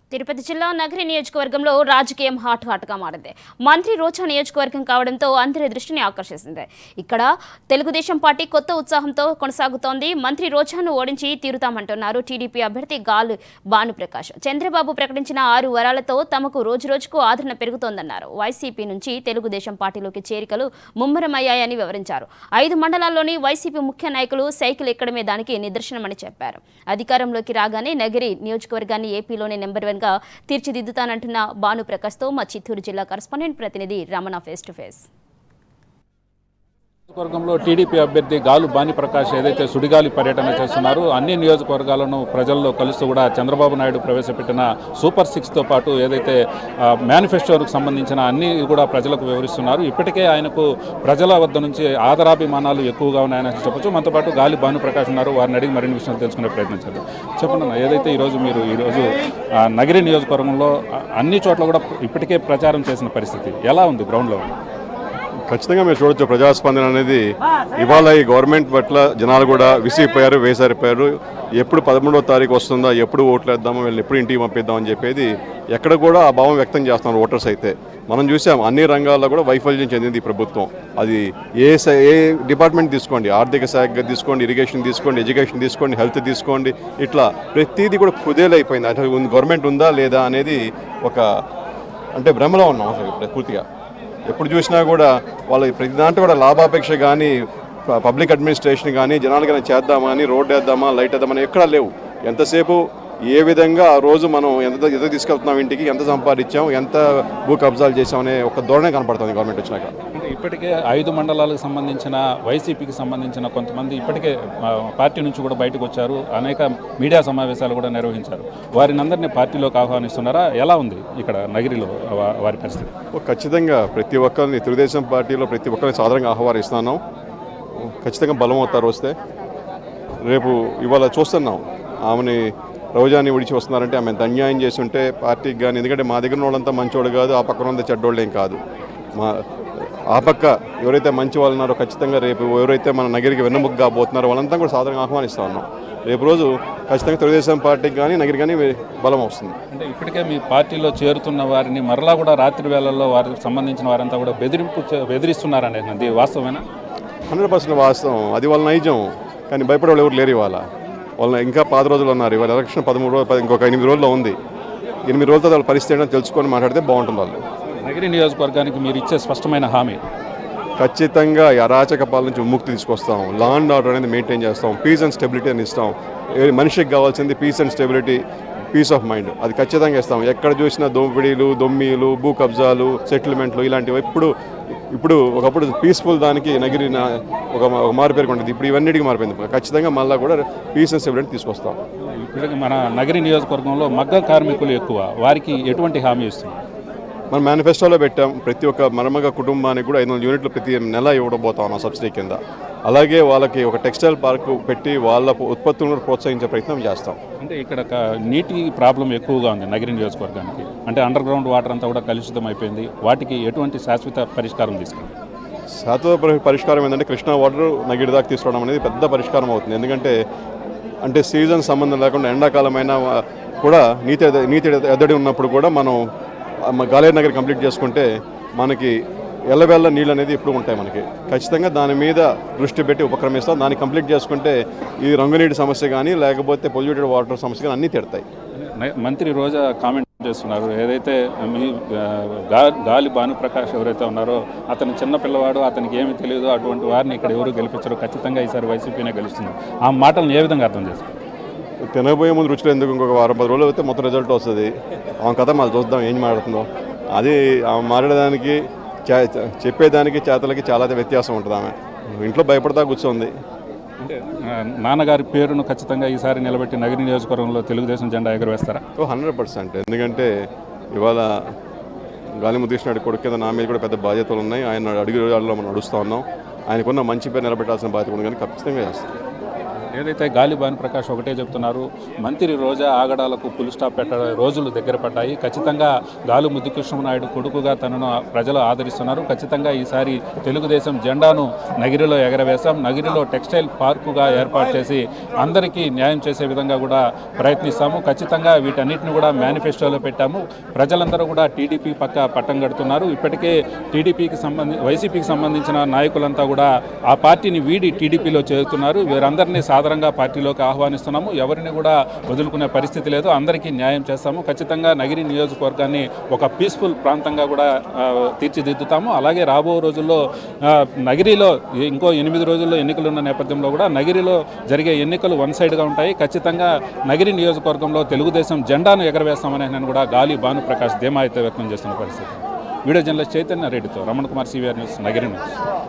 తిరుపతి జిల్లా నగరి నియోజకవర్గంలో రాజకీయం హాట్ హాట్గా మారింది మంత్రి రోజా నియోజకవర్గం కావడంతో అందరి దృష్టిని ఆకర్షిస్తుంది ఇక్కడ తెలుగుదేశం పార్టీ కొత్త ఉత్సాహంతో కొనసాగుతోంది మంత్రి రోజాను ఓడించి తీరుతామంటున్నారు టీడీపీ అభ్యర్థి గాలు భానుప్రకాష్ చంద్రబాబు ప్రకటించిన ఆరు వరాలతో తమకు రోజురోజుకు ఆదరణ పెరుగుతోందన్నారు వైసీపీ నుంచి తెలుగుదేశం పార్టీలోకి చేరికలు ముమ్మరమయ్యాయని వివరించారు ఐదు మండలాల్లోని వైసీపీ ముఖ్య నాయకులు సైకిల్ ఎక్కడమే దానికి నిదర్శనమని చెప్పారు అధికారంలోకి రాగానే నగరి నియోజకవర్గాన్ని ఏపీలోనే నెంబర్ వన్ గా తీర్చిదిద్దుతానంటున్న భానుప్రకాష్తో మా చిత్తూరు జిల్లా కరస్పాండెంట్ ప్రతినిధి రమణ ఫేస్ టు ఫేస్ నియోజకవర్గంలో టీడీపీ అభ్యర్థి గాలు బాని ప్రకాష్ ఏదైతే సుడిగాలి పర్యటన చేస్తున్నారో అన్ని నియోజకవర్గాలను ప్రజల్లో కలుస్తూ కూడా చంద్రబాబు నాయుడు ప్రవేశపెట్టిన సూపర్ సిక్స్తో పాటు ఏదైతే ఆ, మేనిఫెస్టోకు సంబంధించిన అన్ని కూడా ప్రజలకు వివరిస్తున్నారు ఇప్పటికే ఆయనకు ప్రజల వద్ద నుంచి ఆదరాభిమానాలు ఎక్కువగా ఉన్నాయని చెప్పొచ్చు మనతో పాటు గాలి భాను ప్రకాష్ ఉన్నారు వారిని అడిగి మరిన్ని విషయాలు తెలుసుకునే ప్రయత్నం చేద్దాం చెప్పండి అన్న, ఏదైతే ఈరోజు మీరు ఈరోజు ఆ, నగరి నియోజకవర్గంలో ఆ, అన్ని చోట్ల కూడా ఇప్పటికే ప్రచారం చేసిన పరిస్థితి ఎలా ఉంది గ్రౌండ్లో ఖచ్చితంగా మీరు చూడొచ్చు ప్రజాస్పందన అనేది ఇవాళ ఈ గవర్నమెంట్ పట్ల జనాలు కూడా విసిగిపోయారు వేసారిపోయారు ఎప్పుడు పదమూడవ తారీఖు వస్తుందా ఎప్పుడు ఓట్లు వేద్దామో వీళ్ళని ఎప్పుడు ఇంటికి పంపిద్దాం అని చెప్పేది ఎక్కడ కూడా ఆ భావం వ్యక్తం చేస్తున్నారు ఓటర్స్ అయితే మనం చూసాం అన్ని రంగాల్లో కూడా వైఫల్యం చెందింది ఈ ప్రభుత్వం అది ఏ స- ఏ డిపార్ట్మెంట్ తీసుకోండి ఆర్థిక శాఖ తీసుకోండి ఇరిగేషన్ తీసుకోండి ఎడ్యుకేషన్ తీసుకోండి హెల్త్ తీసుకోండి ఇట్లా ప్రతిదీ కూడా కుదేలైపోయింది అంటే గవర్నమెంట్ ఉందా లేదా అనేది ఒక అంటే భ్రమలో ఉన్నాం అసలు ఇప్పుడు పూర్తిగా ఎప్పుడు చూసినా కూడా వాళ్ళ ప్రతి దాంట్లో కూడా లాభాపేక్ష కానీ ప- పబ్లిక్ అడ్మినిస్ట్రేషన్ కానీ జనాలు కానీ చేద్దామా అని రోడ్ వేద్దామా లైట్ వేద్దామని ఎక్కడా లేవు ఎంతసేపు ఏ విధంగా ఆ రోజు మనం ఎంత ఎంత తీసుకెళ్తున్నాం ఇంటికి ఎంత సంపాదించాం ఎంత భూ కబ్జాలు చేసాం అనే ఒక ధోరణే కనపడుతుంది గవర్నమెంట్ వచ్చినాక అంటే ఇప్పటికే ఐదు మండలాలకు సంబంధించిన వైసీపీకి సంబంధించిన కొంతమంది ఇప్పటికే ఆ, పార్టీ నుంచి కూడా బయటకు వచ్చారు అనేక మీడియా సమావేశాలు కూడా నిర్వహించారు వారిని అందరినీ పార్టీలోకి ఆహ్వానిస్తున్నారా ఎలా ఉంది ఇక్కడ నగిరిలో వా- వారి పరిస్థితి ఓ ఖచ్చితంగా ప్రతి ఒక్కరిని తెలుగుదేశం పార్టీలో ప్రతి ఒక్కరిని సాధారణంగా ఆహ్వానిస్తున్నాం ఖచ్చితంగా బలం అవుతారు వస్తే రేపు ఇవాళ చూస్తున్నాం ఆమెని రోజాని విడిచి వస్తున్నారంటే ఆమె ఎంత అన్యాయం చేసి ఉంటే పార్టీకి కానీ ఎందుకంటే మా దగ్గర ఉన్న వాళ్ళంతా మంచోడు కాదు ఆ పక్కన ఉన్న చెడ్డోళ్ళు ఏం కాదు మా ఆ పక్క ఎవరైతే మంచి వాళ్ళు ఉన్నారో ఖచ్చితంగా రేపు ఎవరైతే మన నగరికి వెన్నముగ్గా కాబోతున్నారో వాళ్ళంతా కూడా సాధారణంగా ఆహ్వానిస్తా ఉన్నాం రేపు రోజు ఖచ్చితంగా తెలుగుదేశం పార్టీకి కానీ నగరికి కానీ బలం వస్తుంది అంటే ఇప్పటికే మీ పార్టీలో చేరుతున్న వారిని మరలా కూడా రాత్రి వేళల్లో వారికి సంబంధించిన వారంతా కూడా బెదిరింపు చే- బెదిరిస్తున్నారనేది అది వాస్తవమేనా హండ్రెడ్ పర్సెంట్ వాస్తవం అది వాళ్ళ నైజం కానీ భయపడే వాళ్ళు ఎవరు లేరు ఇవాళ వాళ్ళ ఇంకా పాత రోజులు ఉన్నారు ఇవాళ ఎలక్షన్ పదమూడు రోజులు పది- ఇంకొక ఎనిమిది రోజుల్లో ఉంది ఎనిమిది రోజులతో వాళ్ళ పరిస్థితి ఏంటో తెలుసుకొని మాట్లాడితే బాగుంటుంది వాళ్ళు నగిరి నియోజకవర్గానికి మీరు ఇచ్చే స్పష్టమైన హామీ ఖచ్చితంగా ఈ అరాచక పాలన నుంచి విముక్తి తీసుకొస్తాం లా అండ్ ఆర్డర్ అనేది మెయింటైన్ చేస్తాం పీస్ అండ్ స్టెబిలిటీ అని ఇస్తాం ఏ మనిషికి కావాల్సింది peace and stability peace of mind అది ఖచ్చితంగా ఇస్తాం ఎక్కడ చూసినా దోపిడీలు దొమ్మీలు భూ కబ్జాలు సెటిల్మెంట్లు ఇలాంటివి ఇప్పుడు ఇప్పుడు ఒకప్పుడు పీస్ఫుల్ దానికి నగిరిన ఒక ఒక మారు పేరు ఉంటుంది ఇప్పుడు ఇవన్నిటికీ మారిపోయింది ఖచ్చితంగా మళ్ళీ కూడా పీస్ అండ్ స్టెబిలిటీ తీసుకొస్తాం ఇప్పటికి మన నగరి నియోజకవర్గంలో మగ్గ కార్మికులు ఎక్కువ వారికి ఎటువంటి హామీ ఇస్తుంది మన మేనిఫెస్టోలో పెట్టాం ప్రతి ఒక్క మరమగ కుటుంబానికి కూడా ఐదు వందల యూనిట్లు ప్రతి నెల ఇవ్వబోతా ఉన్నాం సబ్సిడీ కింద అలాగే వాళ్ళకి ఒక టెక్స్టైల్ పార్క్ పెట్టి వాళ్ళ ఉత్పత్తులను కూడా ప్రోత్సహించే ప్రయత్నం చేస్తాం అంటే ఇక్కడ క- నీటి ప్రాబ్లం ఎక్కువగా ఉంది నగరి నియోజకవర్గానికి అంటే అండర్ గ్రౌండ్ వాటర్ అంతా కూడా కలుషితం అయిపోయింది వాటికి ఎటువంటి శాశ్వత పరిష్కారం తీసుకుంది శాశ్వత పరి- పరిష్కారం ఏంటంటే కృష్ణా వాటర్ నగిడి దాకా తీసుకోవడం అనేది పెద్ద పరిష్కారం అవుతుంది ఎందుకంటే అంటే సీజన్ సంబంధం లేకుండా ఎండాకాలమైన కూడా నీతి ఎద- నీతి ఎద- ఎద్దడి ఉన్నప్పుడు కూడా మనం ఆ, మ- గాలేరు నగర్ కంప్లీట్ చేసుకుంటే మనకి ఎల్లవెల్ల నీళ్ళు అనేది ఎప్పుడు ఉంటాయి మనకి ఖచ్చితంగా దాని మీద దృష్టి పెట్టి ఉపక్రమిస్తాం దాన్ని కంప్లీట్ చేసుకుంటే ఈ రంగునీటి సమస్య కానీ లేకపోతే పొల్యూటెడ్ వాటర్ సమస్య కానీ అన్నీ తిడతాయి న- మంత్రి రోజా కామెంట్ చేస్తున్నారు ఏదైతే మీ ఆ, గా- గాలి భానుప్రకాష్ ఎవరైతే ఉన్నారో అతను చిన్న పిల్లవాడు అతనికి ఏమీ తెలియదు అటువంటి వారిని ఇక్కడ ఎవరు గెలిపించరు ఖచ్చితంగా ఈసారి వైసీపీనే గెలుస్తుంది ఆ మాటలను ఏ విధంగా అర్థం చేసుకోవాలి తినబోయే ముందు రుచులు ఎందుకు ఇంకొక వారం పది రోజులు అయితే మొత్తం రిజల్ట్ వస్తుంది ఆమె కథ మళ్ళీ చూద్దాం ఏం మాట్లాడుతుందో అది ఆమె మాట్లాడడానికి చే- చే- చెప్పేదానికి చేతలకి చాలా వ్యత్యాసం ఉంటుంది ఆమె ఇంట్లో భయపడతా కూర్చోంది అంటే ఆ, నాన్నగారి పేరును ఖచ్చితంగా ఈసారి నిలబెట్టి నగరి నియోజకవర్గంలో తెలుగుదేశం జెండా ఎగురవేస్తారా ఓ హండ్రెడ్ పర్సెంట్ ఎందుకంటే ఇవాళ గాలి ముద్దేశినాడు కొడుకు కింద నా మీద కూడా పెద్ద బాధ్యతలు ఉన్నాయి ఆయన అడుగు రోజుల్లో మనం నడుస్తూ ఉన్నాం ఆయనకున్న మంచి పేరు నిలబెట్టాల్సిన బాధ్యత ఉంది కానీ ఖచ్చితంగా చేస్తాం ఏదైతే గాలి భాను ప్రకాష్ ఒకటే చెప్తున్నారు మంత్రి రోజా ఆగడాలకు పుల్ స్టాప్ పెట్ట రోజులు దగ్గర పడ్డాయి ఖచ్చితంగా గాలు ముద్దుకృష్ణనాయుడు కొడుకుగా తనను ప్రజలు ఆదరిస్తున్నారు ఖచ్చితంగా ఈసారి తెలుగుదేశం జెండాను నగిరిలో ఎగరవేశాం నగిరిలో టెక్స్టైల్ పార్కుగా ఏర్పాటు చేసి అందరికీ న్యాయం చేసే విధంగా కూడా ప్రయత్నిస్తాము ఖచ్చితంగా వీటన్నిటిని కూడా మేనిఫెస్టోలో పెట్టాము ప్రజలందరూ కూడా టీడీపీ పక్క పట్టం కడుతున్నారు ఇప్పటికే టీడీపీకి సంబంధి వైసీపీకి సంబంధించిన నాయకులంతా కూడా ఆ పార్టీని వీడి టీడీపీలో చేరుతున్నారు వీరందరినీ సాధారణంగా పార్టీలోకి ఆహ్వానిస్తున్నాము ఎవరిని కూడా వదులుకునే పరిస్థితి లేదు అందరికీ న్యాయం చేస్తాము ఖచ్చితంగా నగిరి నియోజకవర్గాన్ని ఒక పీస్ఫుల్ ప్రాంతంగా కూడా ఆ, తీర్చిదిద్దుతాము అలాగే రాబో రోజుల్లో ఆ, నగిరిలో ఇంకో ఎనిమిది రోజుల్లో ఎన్నికలు ఉన్న నేపథ్యంలో కూడా నగిరిలో జరిగే ఎన్నికలు వన్ సైడ్గా ఉంటాయి ఖచ్చితంగా నగిరి నియోజకవర్గంలో తెలుగుదేశం జెండాను ఎగరవేస్తామని నేను కూడా గాలి భానుప్రకాష్ ధీమా అయితే వ్యక్తం చేస్తున్న పరిస్థితి వీడియో జర్నలిస్ట్ చైతన్య రెడ్డితో Ramana Kumar CVR news Nagari news